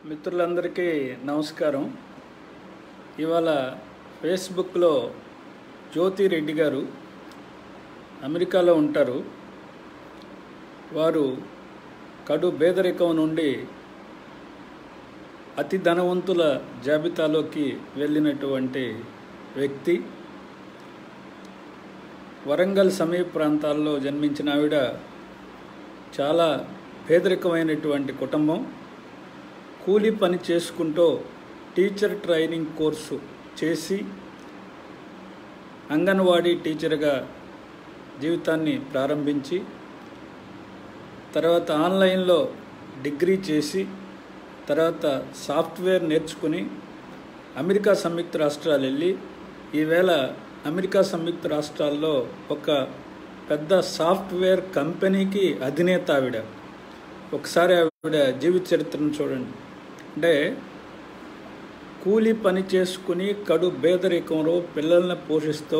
మిత్రులందరికీ నమస్కారం ఇవాళ ఫేస్బుక్లో జ్యోతి రెడ్డి గారు అమెరికాలో ఉంటారు వారు కడు పేదరికం నుండి అతి ధనవంతుల జాబితాలోకి వెళ్ళినటువంటి వ్యక్తి వరంగల్ సమీప ప్రాంతాల్లో జన్మించిన ఆవిడ చాలా పేదరికమైనటువంటి కుటుంబం కూలీ పని చేసుకుంటూ టీచర్ ట్రైనింగ్ కోర్సు చేసి అంగన్వాడీ టీచర్గా జీవితాన్ని ప్రారంభించి తర్వాత ఆన్లైన్లో డిగ్రీ చేసి తర్వాత సాఫ్ట్వేర్ నేర్చుకుని అమెరికా సంయుక్త రాష్ట్రాలు వెళ్ళి ఈవేళ అమెరికా సంయుక్త రాష్ట్రాల్లో ఒక పెద్ద సాఫ్ట్వేర్ కంపెనీకి అధినేత ఆవిడ ఒకసారి ఆవిడ జీవిత చరిత్రను చూడండి అంటే కూలి పని చేసుకుని కడు పేదరికంలో పిల్లల్ని పోషిస్తూ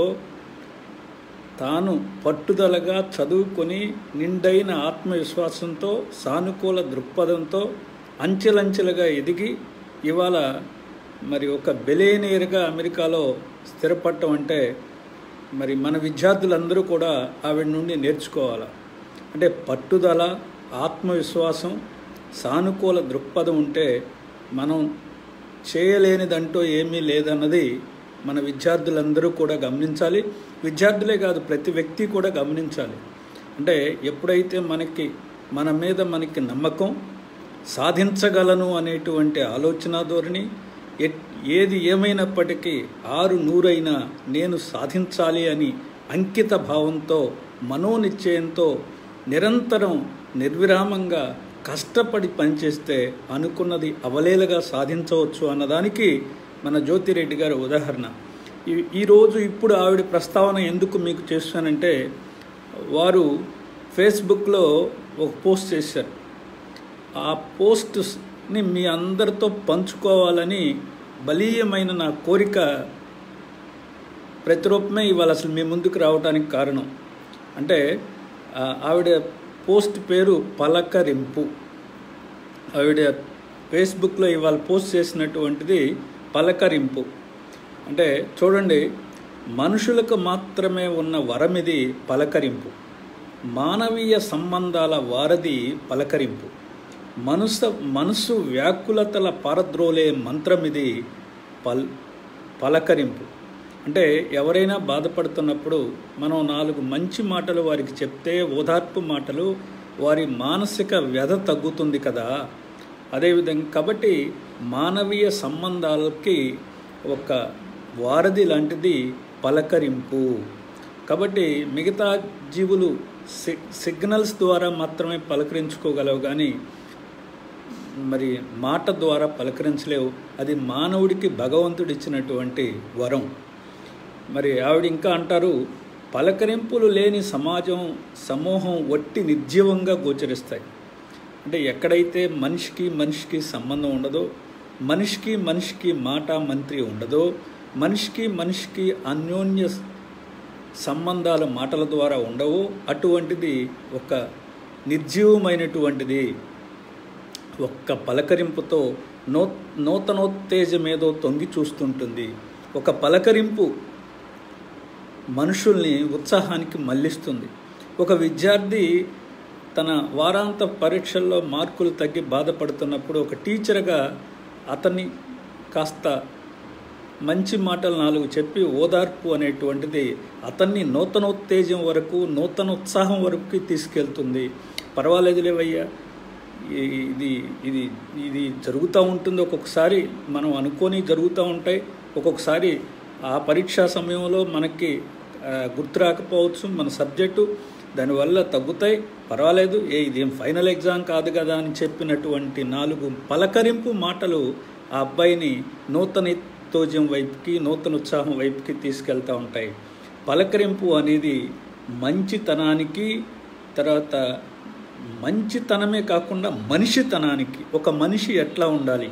తాను పట్టుదలగా చదువుకొని నిండైన ఆత్మవిశ్వాసంతో సానుకూల దృక్పథంతో అంచెలంచెలుగా ఎదిగి ఇవాళ మరి ఒక బెలేనియర్గా అమెరికాలో స్థిరపడటం అంటే మరి మన విద్యార్థులందరూ కూడా ఆవిడ నుండి నేర్చుకోవాలి అంటే పట్టుదల ఆత్మవిశ్వాసం సానుకూల దృక్పథం ఉంటే మనం చేయలేనిదంటూ ఏమీ లేదన్నది మన విద్యార్థులందరూ కూడా గమనించాలి విద్యార్థులే కాదు ప్రతి వ్యక్తి కూడా గమనించాలి అంటే ఎప్పుడైతే మనకి మన మీద మనకి నమ్మకం సాధించగలను అనేటువంటి ఆలోచన ధోరణి ఏది ఏమైనప్పటికీ ఆరు నూరైనా నేను సాధించాలి అని అంకిత భావంతో మనోనిశ్చయంతో నిరంతరం నిర్విరామంగా కష్టపడి పనిచేస్తే అనుకున్నది అవలేలగా సాధించవచ్చు అన్నదానికి మన జ్యోతిరెడ్డి గారి ఉదాహరణ ఈరోజు ఇప్పుడు ఆవిడ ప్రస్తావన ఎందుకు మీకు చేస్తానంటే వారు ఫేస్బుక్లో ఒక పోస్ట్ చేశారు ఆ పోస్ట్ని మీ అందరితో పంచుకోవాలని బలీయమైన నా కోరిక ప్రతిరూపమే ఇవాళ అసలు మీ ముందుకు రావడానికి కారణం అంటే ఆవిడ పోస్ట్ పేరు పలకరింపు ఆవిడ ఫేస్బుక్లో ఇవాళ పోస్ట్ చేసినటువంటిది పలకరింపు అంటే చూడండి మనుషులకు మాత్రమే ఉన్న వరం ఇది పలకరింపు మానవీయ సంబంధాల వారధి పలకరింపు మనసు మనసు వ్యాకులతల పారద్రోలే మంత్రం ఇది పల్ పలకరింపు అంటే ఎవరైనా బాధపడుతున్నప్పుడు మనం నాలుగు మంచి మాటలు వారికి చెప్తే ఓదార్పు మాటలు వారి మానసిక వ్యధ తగ్గుతుంది కదా అదేవిధంగా కాబట్టి మానవీయ సంబంధాలకి ఒక వారధి లాంటిది పలకరింపు కాబట్టి మిగతా జీవులు సిగ్నల్స్ ద్వారా మాత్రమే పలకరించుకోగలవు కానీ మరి మాట ద్వారా పలకరించలేవు అది మానవుడికి భగవంతుడు ఇచ్చినటువంటి వరం మరి ఆవిడ ఇంకా అంటారు పలకరింపులు లేని సమాజం సమూహం వట్టి నిర్జీవంగా గోచరిస్తాయి అంటే ఎక్కడైతే మనిషికి మనిషికి సంబంధం ఉండదో మనిషికి మనిషికి మాట మంత్రి ఉండదో మనిషికి మనిషికి అన్యోన్య సంబంధాల మాటల ద్వారా ఉండవు అటువంటిది ఒక నిర్జీవమైనటువంటిది ఒక్క పలకరింపుతో నూ నూతనోత్తేజమేదో తొంగి చూస్తుంటుంది ఒక పలకరింపు మనుషుల్ని ఉత్సాహానికి మళ్ళిస్తుంది ఒక విద్యార్థి తన వారాంత పరీక్షల్లో మార్కులు తగ్గి బాధపడుతున్నప్పుడు ఒక టీచర్గా అతన్ని కాస్త మంచి మాటలు నాలుగు చెప్పి ఓదార్పు అనేటువంటిది అతన్ని నూతనోత్తేజం వరకు నూతన ఉత్సాహం వరకు తీసుకెళ్తుంది పర్వాలేదులేవయ్యా ఇది ఇది ఇది జరుగుతూ ఉంటుంది ఒక్కొక్కసారి మనం అనుకొని జరుగుతూ ఉంటాయి ఒక్కొక్కసారి ఆ పరీక్షా సమయంలో మనకి గుర్తు రాకపోవచ్చు మన సబ్జెక్టు దానివల్ల తగ్గుతాయి పర్వాలేదు ఏ ఇదేం ఫైనల్ ఎగ్జామ్ కాదు కదా అని చెప్పినటువంటి నాలుగు పలకరింపు మాటలు ఆ అబ్బాయిని నూతనోత్తోజం వైపుకి నూతన ఉత్సాహం వైపుకి తీసుకెళ్తూ ఉంటాయి పలకరింపు అనేది మంచితనానికి తర్వాత మంచితనమే కాకుండా మనిషితనానికి ఒక మనిషి ఎట్లా ఉండాలి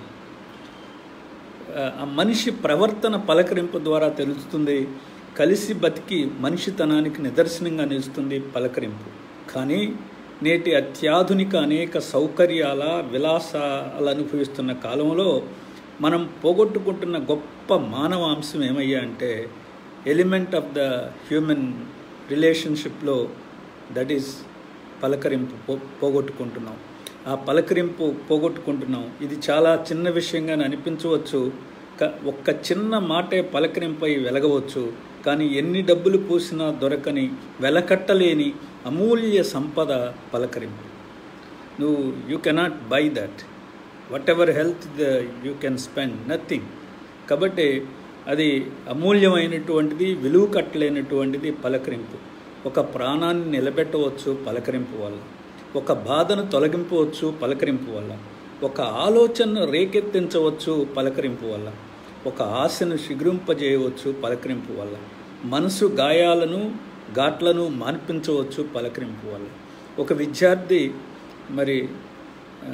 ఆ మనిషి ప్రవర్తన పలకరింపు ద్వారా తెలుస్తుంది కలిసి బతికి మనిషితనానికి నిదర్శనంగా నిలుస్తుంది పలకరింపు కానీ నేటి అత్యాధునిక అనేక సౌకర్యాల విలాసాలు అనుభవిస్తున్న కాలంలో మనం పోగొట్టుకుంటున్న గొప్ప మానవ అంశం ఏమయ్యా అంటే ఎలిమెంట్ ఆఫ్ ద హ్యూమన్ రిలేషన్షిప్లో దట్ ఈస్ పలకరింపు పో పోగొట్టుకుంటున్నాం ఆ పలకరింపు పోగొట్టుకుంటున్నాం ఇది చాలా చిన్న విషయంగానే అనిపించవచ్చు క- ఒక్క చిన్న మాటే పలకరింపై వెలగవచ్చు కానీ ఎన్ని డబ్బులు పూసినా దొరకని వెలకట్టలేని అమూల్య సంపద పలకరింపు నువ్వు you cannot buy that whatever health the you can spend nothing కాబట్టి అది అమూల్యమైనటువంటిది విలువ కట్టలేనటువంటిది పలకరింపు ఒక ప్రాణాన్ని నిలబెట్టవచ్చు పలకరింపు వల్ల ఒక బాధను తొలగింపవచ్చు పలకరింపు వల్ల ఒక ఆలోచనను రేకెత్తించవచ్చు పలకరింపు వల్ల ఒక ఆశను శిగురింపజేయవచ్చు పలకరింపు వల్ల మనసు గాయాలను ఘాట్లను మాన్పించవచ్చు పలకరింపు వల్ల ఒక విద్యార్థి మరి ఆ,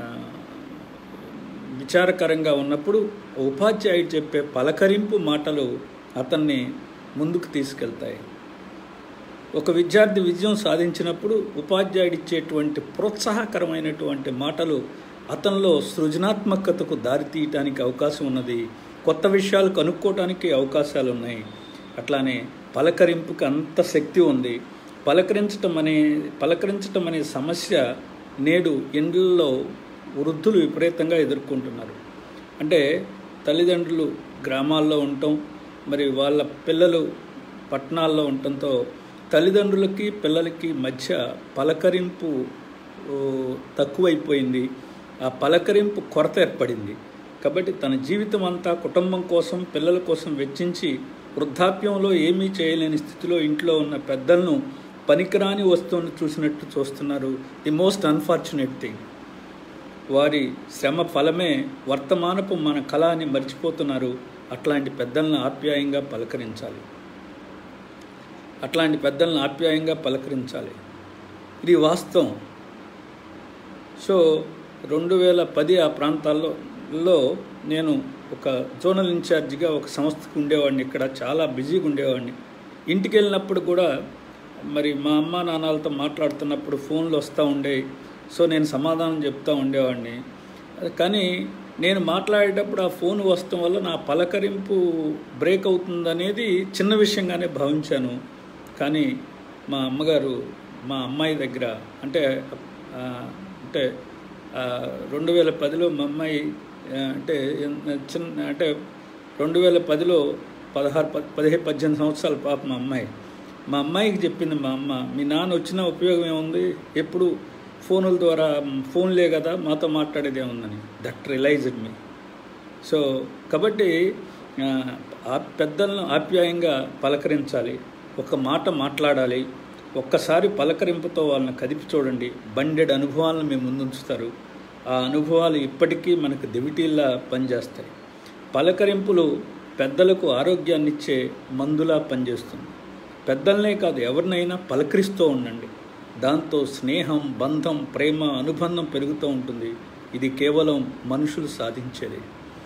విచారకరంగా ఉన్నప్పుడు ఉపాధ్యాయుడు చెప్పే పలకరింపు మాటలు అతన్ని ముందుకు తీసుకెళ్తాయి ఒక విద్యార్థి విజయం సాధించినప్పుడు ఉపాధ్యాయుడు ఇచ్చేటువంటి ప్రోత్సాహకరమైనటువంటి మాటలు అతనిలో సృజనాత్మకతకు దారితీయటానికి అవకాశం ఉన్నది కొత్త విషయాలు కనుక్కోవటానికి అవకాశాలు ఉన్నాయి అట్లానే పలకరింపుకి అంత శక్తి ఉంది పలకరించటం అనే పలకరించటం అనే సమస్య నేడు ఇండ్లలో వృద్ధులు విపరీతంగా ఎదుర్కొంటున్నారు అంటే తల్లిదండ్రులు గ్రామాల్లో ఉండటం మరి వాళ్ళ పిల్లలు పట్టణాల్లో ఉండటంతో తల్లిదండ్రులకి పిల్లలకి మధ్య పలకరింపు ఓ, తక్కువైపోయింది ఆ పలకరింపు కొరత ఏర్పడింది కాబట్టి తన జీవితం అంతా కుటుంబం కోసం పిల్లల కోసం వెచ్చించి వృద్ధాప్యంలో ఏమీ చేయలేని స్థితిలో ఇంట్లో ఉన్న పెద్దలను పనికిరాని వస్తువును చూసినట్టు చూస్తున్నారు ది మోస్ట్ అన్ఫార్చునేట్ థింగ్ వారి శ్రమ ఫలమే వర్తమానపు మన కళ అని మర్చిపోతున్నారు అట్లాంటి పెద్దలను ఆప్యాయంగా పలకరించాలి అట్లాంటి పెద్దలను ఆప్యాయంగా పలకరించాలి ఇది వాస్తవం సో రెండు వేల పది ఆ ప్రాంతాల్లో లో నేను ఒక జోనల్ ఇన్ఛార్జిగా ఒక సంస్థకు ఉండేవాడిని ఇక్కడ చాలా బిజీగా ఉండేవాడిని ఇంటికి వెళ్ళినప్పుడు కూడా మరి మా అమ్మ నాన్నలతో మాట్లాడుతున్నప్పుడు ఫోన్లు వస్తూ ఉండేవి సో నేను సమాధానం చెప్తూ ఉండేవాడిని కానీ నేను మాట్లాడేటప్పుడు ఆ ఫోన్ వస్తడం వల్ల నా పలకరింపు బ్రేక్ అవుతుందనేది చిన్న విషయంగానే భావించాను కానీ మా అమ్మగారు మా అమ్మాయి దగ్గర అంటే ఆ, అంటే రెండు వేల పదిలో మా అమ్మాయి ఆ, అంటే ఎన్- చిన్న అంటే రెండు వేల పదిలో పదహారు ప- పదిహేను పద్దెనిమిది సంవత్సరాల పాప మా అమ్మాయి మా అమ్మాయికి చెప్పింది మా అమ్మ మీ నాన్న వచ్చిన ఉపయోగం ఏముంది ఎప్పుడు ఫోనుల ద్వారా ఫోన్లే కదా మాతో మాట్లాడేది ఏముందని దట్ రిలైజ్డ్ మీ సో కాబట్టి ఆ, ఆ పెద్దలను ఆప్యాయంగా పలకరించాలి ఒక మాట మాట్లాడాలి ఒక్కసారి పలకరింపుతో వాళ్ళని కదిపి చూడండి బండెడ్ అనుభవాలను మేము ముందుంచుతారు ఆ అనుభవాలు ఇప్పటికీ మనకు దివిటీల్లా పనిచేస్తాయి పలకరింపులు పెద్దలకు ఆరోగ్యాన్ని ఇచ్చే మందులా పనిచేస్తుంది పెద్దలనే కాదు ఎవరినైనా పలకరిస్తూ ఉండండి దాంతో స్నేహం బంధం ప్రేమ అనుబంధం పెరుగుతూ ఉంటుంది ఇది కేవలం మనుషులు సాధించేది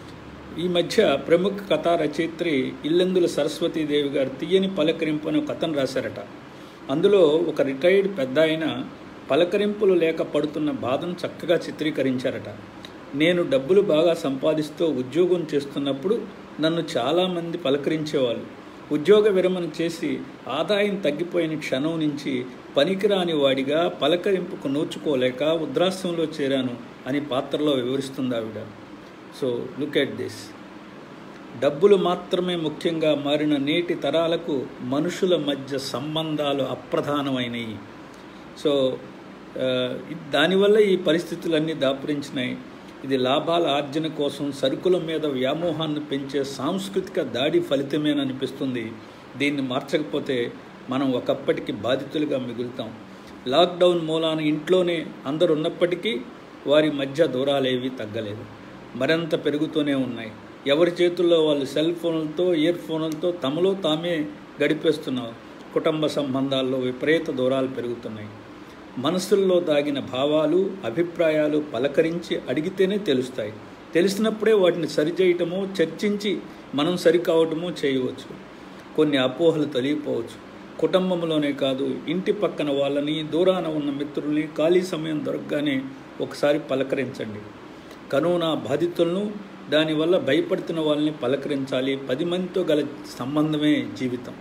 ఈ మధ్య ప్రముఖ కథా రచయిత్రి ఇల్లెందుల సరస్వతీదేవి గారు తీయని పలకరింపు అనే ఒక కథను రాశారట అందులో ఒక రిటైర్డ్ పెద్ద ఆయన పలకరింపులు లేక పడుతున్న బాధను చక్కగా చిత్రీకరించారట నేను డబ్బులు బాగా సంపాదిస్తూ ఉద్యోగం చేస్తున్నప్పుడు నన్ను చాలామంది పలకరించేవాళ్ళు ఉద్యోగ విరమణ చేసి ఆదాయం తగ్గిపోయిన క్షణం నుంచి పనికిరాని వాడిగా పలకరింపుకు నోచుకోలేక ఉద్రాస్యంలో చేరాను అని పాత్రలో వివరిస్తుంది ఆవిడ సో లుక్ ఎట్ దిస్ డబ్బులు మాత్రమే ముఖ్యంగా మారిన నేటి తరాలకు మనుషుల మధ్య సంబంధాలు అప్రధానమైనవి సో ఆ, ఇది- దానివల్ల ఈ పరిస్థితులన్నీ దాపురించినాయి ఇది లాభాల ఆర్జన కోసం సరుకుల మీద వ్యామోహాన్ని పెంచే సాంస్కృతిక దాడి ఫలితమేననిపిస్తుంది దీన్ని మార్చకపోతే మనం ఒకప్పటికి బాధితులుగా మిగులుతాం లాక్డౌన్ మూలాన ఇంట్లోనే అందరు ఉన్నప్పటికీ వారి మధ్య దూరాలేవి తగ్గలేదు మరింత పెరుగుతూనే ఉన్నాయి ఎవరి చేతుల్లో వాళ్ళు సెల్ ఫోన్లతో ఇయర్ ఫోన్లతో తమలో తామే గడిపేస్తున్నారు కుటుంబ సంబంధాల్లో విపరీత దూరాలు పెరుగుతున్నాయి మనసుల్లో దాగిన భావాలు అభిప్రాయాలు పలకరించి అడిగితేనే తెలుస్తాయి తెలిసినప్పుడే వాటిని సరిచేయటమో చర్చించి మనం సరికావటమో చేయవచ్చు కొన్ని అపోహలు తొలగిపోవచ్చు కుటుంబంలోనే కాదు ఇంటి పక్కన వాళ్ళని దూరాన ఉన్న మిత్రుల్ని ఖాళీ సమయం దొరకగానే ఒకసారి పలకరించండి కరోనా బాధితులను దానివల్ల భయపడుతున్న వాళ్ళని పలకరించాలి పది మందితో గల సంబంధమే జీవితం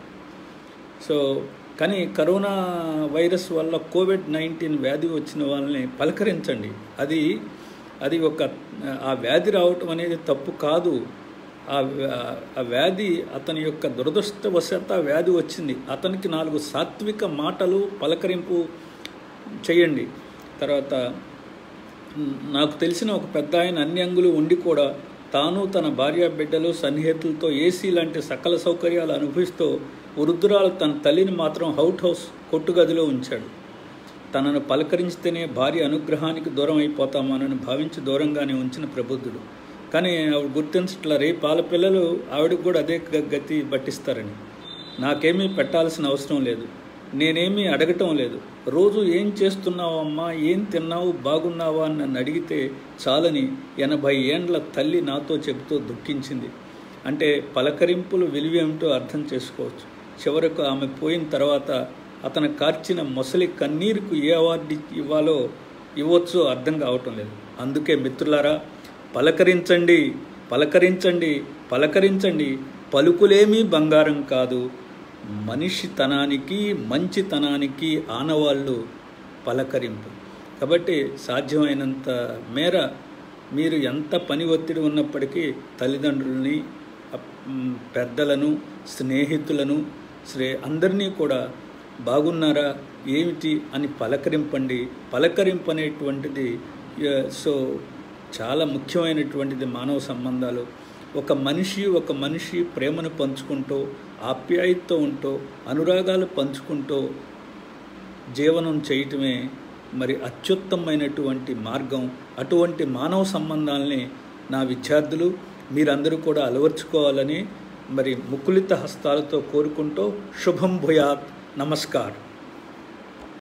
సో కానీ కరోనా వైరస్ వల్ల కోవిడ్ నైన్టీన్ వ్యాధి వచ్చిన వాళ్ళని పలకరించండి అది అది ఒక ఆ వ్యాధి రావటం అనేది తప్పు కాదు ఆ వ్యా- ఆ వ్యాధి అతని యొక్క దురదృష్టవశాత్తు ఆ వ్యాధి వచ్చింది అతనికి నాలుగు సాత్విక మాటలు పలకరింపు చేయండి తర్వాత మ్, నాకు తెలిసిన ఒక పెద్ద ఆయన అన్ని అంగులు ఉండి కూడా తాను తన భార్య బిడ్డలు సన్నిహితులతో ఏసీ లాంటి సకల సౌకర్యాలు అనుభవిస్తూ వృద్ధురాలు తన తల్లిని మాత్రం హౌట్ హౌస్ కొట్టుగదిలో ఉంచాడు తనను పలకరించితేనే భార్య అనుగ్రహానికి దూరం అయిపోతామనని భావించి దూరంగానే ఉంచిన ప్రబుద్ధుడు కానీ ఆవిడ గుర్తించట్ల రేపు వాళ్ళ పిల్లలు ఆవిడకు కూడా అదే గ- గతి పట్టిస్తారని నాకేమీ పెట్టాల్సిన అవసరం లేదు నేనేమీ అడగటం లేదు రోజు ఏం చేస్తున్నావు అమ్మా ఏం తిన్నావు బాగున్నావా అని నన్ను అడిగితే చాలని ఎనభై ఏండ్ల తల్లి నాతో చెబుతూ దుఃఖించింది అంటే పలకరింపులు విలువేమిటో అర్థం చేసుకోవచ్చు చివరకు ఆమె పోయిన తర్వాత అతను కార్చిన మొసలి కన్నీరుకు ఏ అవార్డు ఇవ్వాలో ఇవ్వచ్చో అర్థం కావటం లేదు అందుకే మిత్రులారా పలకరించండి పలకరించండి పలకరించండి పలుకులేమీ బంగారం కాదు మనిషితనానికి మంచితనానికి ఆనవాళ్ళు పలకరింపు కాబట్టి సాధ్యమైనంత మేర మీరు ఎంత పని ఒత్తిడి ఉన్నప్పటికీ తల్లిదండ్రులని అప్- మ్, పెద్దలను స్నేహితులను శ్రే అందరినీ కూడా బాగున్నారా ఏమిటి అని పలకరింపండి పలకరింపు అనేటువంటిది ఆ, సో చాలా ముఖ్యమైనటువంటిది మానవ సంబంధాలు ఒక మనిషి ఒక మనిషి ప్రేమను పంచుకుంటూ ఆప్యాయతతో ఉంటూ అనురాగాలు పంచుకుంటూ జీవనం చేయటమే మరి అత్యుత్తమైనటువంటి మార్గం అటువంటి మానవ సంబంధాలని నా విద్యార్థులు మీరందరూ కూడా అలవర్చుకోవాలని మరి ముకులిత హస్తాలతో కోరుకుంటూ శుభం భూయాత్ నమస్కారం